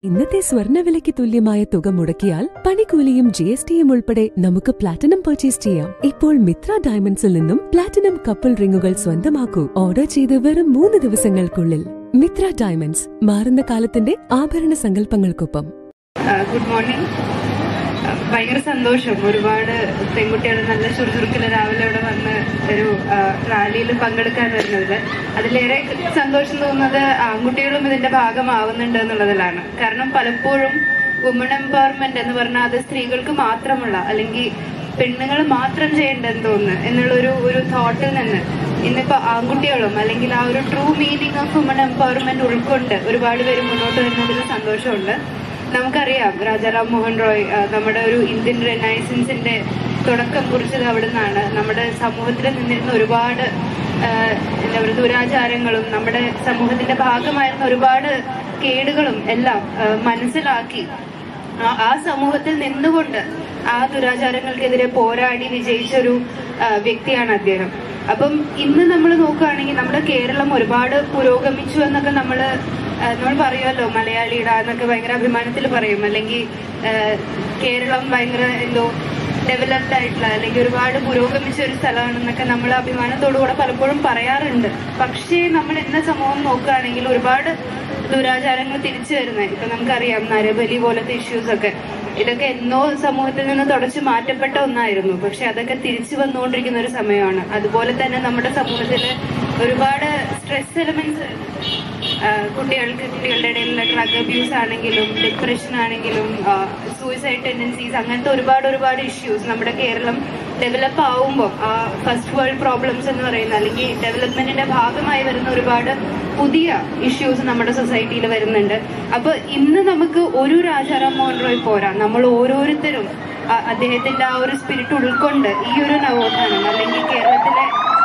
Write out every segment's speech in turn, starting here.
ഇന്നത്തെ സ്വർണ്ണവിലയ്ക്ക് തുല്യമായ തുക മുടക്കിയാൽ പണിക്കൂലിയും ജി എസ് ടിയും ഉൾപ്പെടെ നമുക്ക് പ്ലാറ്റിനം പർച്ചേസ് ചെയ്യാം ഇപ്പോൾ മിത്ര ഡയമണ്ട്സിൽ നിന്നും പ്ലാറ്റിനം കപ്പിൾ റിങ്ങുകൾ സ്വന്തമാക്കൂ ഓർഡർ ചെയ്ത് വെറും മൂന്ന് ദിവസങ്ങൾക്കുള്ളിൽ മിത്ര ഡയമണ്ട്സ് മാറുന്ന കാലത്തിന്റെ ആഭരണ സങ്കല്പങ്ങൾക്കൊപ്പം ഗുഡ് മോർണിംഗ് ഭയങ്കര സന്തോഷം ഒരുപാട് പെൺകുട്ടികൾ നല്ല ചുറുചുറുക്കില് രാവിലെ ഇവിടെ വന്ന് ഒരു റാലിയിൽ പങ്കെടുക്കാൻ വരുന്നതിൽ അതിലേറെ സന്തോഷം തോന്നുന്നത് ആൺകുട്ടികളും ഇതിന്റെ ഭാഗമാവുന്നുണ്ട് എന്നുള്ളതിലാണ് കാരണം പലപ്പോഴും വുമൺ എംപവർമെന്റ് എന്ന് പറഞ്ഞാൽ അത് സ്ത്രീകൾക്ക് മാത്രമുള്ള അല്ലെങ്കിൽ പെണ്ണുങ്ങൾ മാത്രം ചെയ്യേണ്ടതെന്ന് തോന്നുന്നു എന്നുള്ള ഒരു ഒരു തോട്ടിൽ നിന്ന് ഇന്നിപ്പോ ആൺകുട്ടികളും അല്ലെങ്കിൽ ആ ഒരു true meaning of woman empowerment ഉൾക്കൊണ്ട് ഒരുപാട് പേര് മുന്നോട്ട് വരുന്നതിൽ സന്തോഷമുണ്ട് നമുക്കറിയാം രാജാറാം മോഹൻ റോയ് ആ, നമ്മുടെ ഒരു ഇന്ത്യൻ റെനൈസൻസിന്റെ തുടക്കം കുറിച്ചത് അവിടെ നിന്നാണ് നമ്മുടെ സമൂഹത്തിൽ നിന്നിരുന്ന ഒരുപാട് ആ, എന്താ പറയുക ദുരാചാരങ്ങളും നമ്മുടെ സമൂഹത്തിന്റെ ഭാഗമായിരുന്ന ഒരുപാട് കേടുകളും എല്ലാം ആ, മനസ്സിലാക്കി ആ- ആ സമൂഹത്തിൽ നിന്നുകൊണ്ട് ആ ദുരാചാരങ്ങൾക്കെതിരെ പോരാടി വിജയിച്ചൊരു ആ, വ്യക്തിയാണ് അദ്ദേഹം അപ്പം ഇന്ന് നമ്മൾ നോക്കുകയാണെങ്കിൽ നമ്മുടെ കേരളം ഒരുപാട് പുരോഗമിച്ചു എന്നൊക്കെ നമ്മൾ നമ്മൾ പറയുമല്ലോ മലയാളിയുടെ എന്നൊക്കെ ഭയങ്കര അഭിമാനത്തിൽ പറയും അല്ലെങ്കിൽ ആ, കേരളം ഭയങ്കര എന്തോ ഡെവലപ്ഡ് ആയിട്ടുള്ള അല്ലെങ്കിൽ ഒരുപാട് പുരോഗമിച്ച ഒരു സ്ഥലമാണെന്നൊക്കെ നമ്മൾ അഭിമാനത്തോടുകൂടെ പലപ്പോഴും പറയാറുണ്ട് പക്ഷേ നമ്മൾ ഇന്ന സമൂഹം നോക്കുകയാണെങ്കിൽ ഒരുപാട് ദുരാചാരങ്ങൾ തിരിച്ചു വരുന്നത് ഇപ്പൊ നമുക്കറിയാം നരബലി പോലത്തെ ഇഷ്യൂസ് ഒക്കെ ഇതൊക്കെ എന്നോ സമൂഹത്തിൽ നിന്ന് തുടച്ചു മാറ്റപ്പെട്ട ഒന്നായിരുന്നു പക്ഷെ അതൊക്കെ തിരിച്ചു വന്നുകൊണ്ടിരിക്കുന്ന ഒരു സമയമാണ് അതുപോലെ തന്നെ നമ്മുടെ സമൂഹത്തിൽ ഒരുപാട് സ്ട്രെസ് എലമെന്റ്സ് കുട്ടികൾക്ക് കുട്ടികളുടെ ഇടയിലുള്ള ഡ്രഗ് അബ്യൂസ് ആണെങ്കിലും ഡിപ്രഷൻ ആണെങ്കിലും സൂയിസൈഡ് ടെൻഡൻസീസ് അങ്ങനത്തെ ഒരുപാട് ഒരുപാട് ഇഷ്യൂസ് നമ്മുടെ കേരളം ഡെവലപ്പ് ആവുമ്പോൾ ആ ഫസ്റ്റ് വേൾഡ് പ്രോബ്ലംസ് എന്ന് പറയുന്ന അല്ലെങ്കിൽ ഡെവലപ്മെന്റിന്റെ ഭാഗമായി വരുന്ന ഒരുപാട് പുതിയ ഇഷ്യൂസ് നമ്മുടെ സൊസൈറ്റിയിൽ വരുന്നുണ്ട് അപ്പൊ ഇന്ന് നമുക്ക് ഒരു രാജാറാം മോഹൻ റോയ് പോരാ നമ്മൾ ഓരോരുത്തരും ആ- അദ്ദേഹത്തിന്റെ ആ ഒരു സ്പിരിറ്റ് ഉൾക്കൊണ്ട് ഈ ഒരു നവോത്ഥാനം അല്ലെങ്കിൽ കേരളത്തിലെ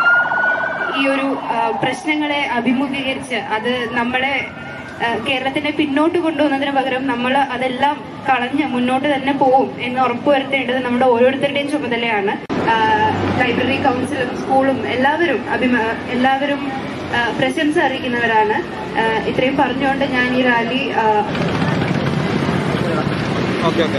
ഈ ഒരു ആ, പ്രശ്നങ്ങളെ അഭിമുഖീകരിച്ച് അത് നമ്മളെ ആ, കേരളത്തിനെ പിന്നോട്ട് കൊണ്ടുപോകുന്നതിന് പകരം നമ്മൾ അതെല്ലാം കളഞ്ഞ് മുന്നോട്ട് തന്നെ പോവും എന്ന് ഉറപ്പുവരുത്തേണ്ടത് നമ്മുടെ ഓരോരുത്തരുടെയും ചുമതലയാണ് ആ, ലൈബ്രറി കൗൺസിലും സ്കൂളും എല്ലാവരും അഭിമ എല്ലാവരും ആ, പ്രശംസ അറിയിക്കുന്നവരാണ് ആ, ഇത്രയും പറഞ്ഞുകൊണ്ട് ഞാൻ ഈ റാലി ആ, ഓക്കെ ഓക്കെ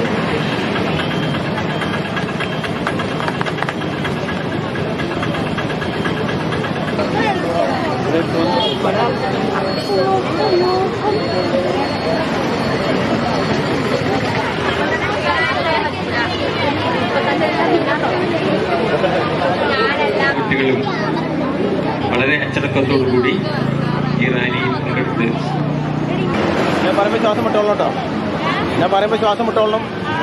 കുട്ടികളും വളരെ അച്ചടക്കത്തോടു കൂടി ഈ റാലിയിൽ പങ്കെടുത്ത് ഞാൻ പറയുമ്പോൾ ശ്വാസം വിട്ടോളണം കേട്ടോ ഞാൻ പറയുമ്പോൾ ശ്വാസം വിട്ടോളണം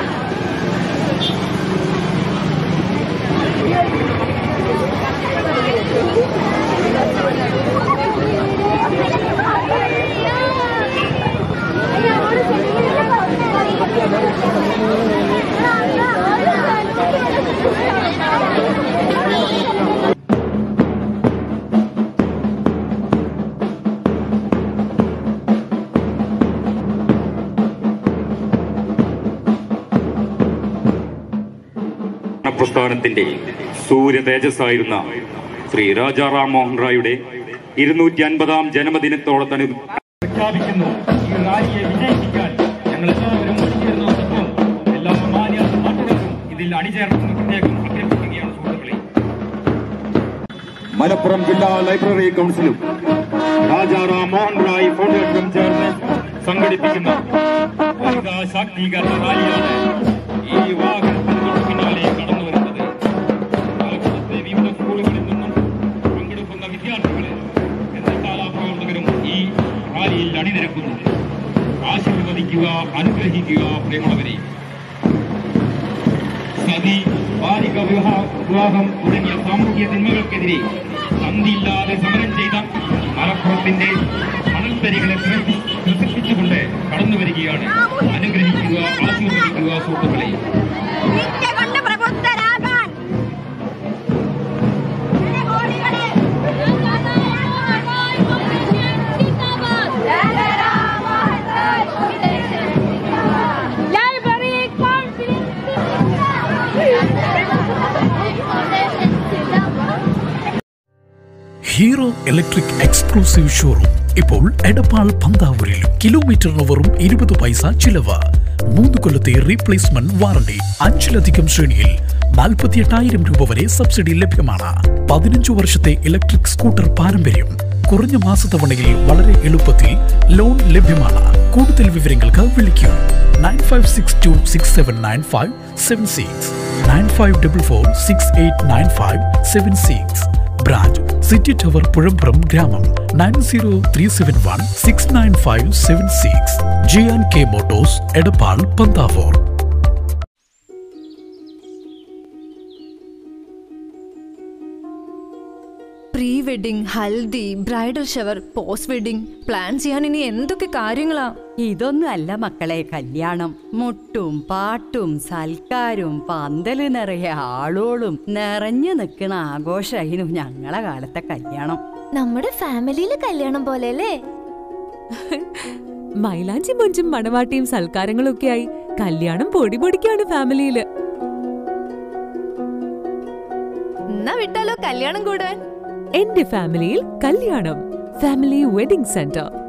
പ്രസ്ഥാനത്തിന്റെ സൂര്യ തേജസ്സായിരുന്ന ശ്രീ രാജാറാം മോഹൻ റായുടെ ഇരുന്നൂറ്റി അൻപതാം ജന്മദിനത്തോടനുബ പ്രഖ്യാപിക്കുന്നു ഈ റാലിയെ വിജയിപ്പിക്കാൻ ഞങ്ങൾ എല്ലാവരും ഒത്തുചേർന്നതോടൊപ്പം എല്ലാ മാന്യ നാട്ടുകാർക്കും ഇതിൽ അണിചേർന്ന് പ്രത്യേകം അഭ്യർത്ഥിക്കുകയാണ് സുഹൃത്തുക്കളെ മലപ്പുറം ജില്ലാ ലൈബ്രറി കൗൺസിലും രാജാറാം മോഹൻ റായ് ഫൗണ്ടേഷനും ചേർന്ന് സംഘടിപ്പിക്കുന്ന വനിതാ ശാക്തീകരണ റാലിയാണ് ഈ വാഹനത്തിന് പിന്നാലെ കടന്നു വരുന്നത് മലപ്പുറത്തെ വിവിധ സ്കൂളുകളിൽ നിന്നും പങ്കെടുക്കുന്ന വിദ്യാർത്ഥികളെ എല്ലാ പ്രവർത്തകരും ഈ റാലിയിൽ അണിനിരക്കുന്നു ആശീർവദിക്കുക അനുഗ്രഹിക്കുക പ്രിയമുള്ളവരെ സതി ബാലിക വിവാഹ വിവാഹം തുടങ്ങിയ സാമൂഹ്യ തിന്മകൾക്കെതിരെ സന്ധിയില്ലാതെ സമരം ചെയ്ത മലപ്പുറത്തിന്റെ മണൽത്തരികളെ ത്രസി- ത്രസിപ്പിച്ചുകൊണ്ട് കടന്നു വരികയാണ് അനുഗ്രഹിക്കുക ആശീർവദിക്കുക സുഹൃത്തുക്കളെ നിന്നെ കൊണ്ട് പ്രബുദ്ധരാകാൻ ജനകോടികളെ library hero electric exclusive showroom ഇപ്പോൾ എടപ്പാൾ പന്താവൂരിലും കിലോമീറ്ററിന് വെറും ഇരുപത് പൈസ ചിലവ് മൂന്ന് കൊല്ലത്തെ റീപ്ലേസ്മെന്റ് വാറണ്ടി അഞ്ചിലധികം ശ്രേണിയിൽ നാൽപ്പത്തിയെട്ടായിരം രൂപ വരെ സബ്സിഡി ലഭ്യമാണ് പതിനഞ്ചു വർഷത്തെ ഇലക്ട്രിക് സ്കൂട്ടർ പാരമ്പര്യം കുറഞ്ഞ മാസത്തവണയിൽ വളരെ എളുപ്പത്തിൽ ലോൺ ലഭ്യമാണ് കൂടുതൽ വിവരങ്ങൾക്ക് വിളിക്കൂ nine five six two six seven nine five seven six nine five double four six eight nine five seven six branch city tower Puzhampuram ഗ്രാമം nine zero three seven one six nine five seven six J and K motors Edappal Panthavoor pre wedding haldi bridal shower post wedding plan ചെയ്യാൻ ഇനി എന്തൊക്കെ കാര്യങ്ങളാ ഇതൊന്നും അല്ല മക്കളെ കല്യാണം മുട്ടും പാട്ടും സൽക്കാരും പന്തല് നിറയെ ആളോളും നിറഞ്ഞു നിൽക്കണ ആഘോഷമായിരുന്നു ഞങ്ങളെ കാലത്തെ കല്യാണം നമ്മുടെ ഫാമിലിയിലെ കല്യാണം പോലെ അല്ലേ മൈലാഞ്ചി മൊഞ്ചും മണവാട്ടിയും സൽക്കാരങ്ങളും ഒക്കെയായി കല്യാണം പൊടി പൊടിക്കാണ് ഫാമിലിയില് എന്നാ വിട്ടാലോ കല്യാണം കൂടാൻ എന്റെ ഫാമിലിയിൽ കല്യാണം ഫാമിലി വെഡിംഗ് സെന്റർ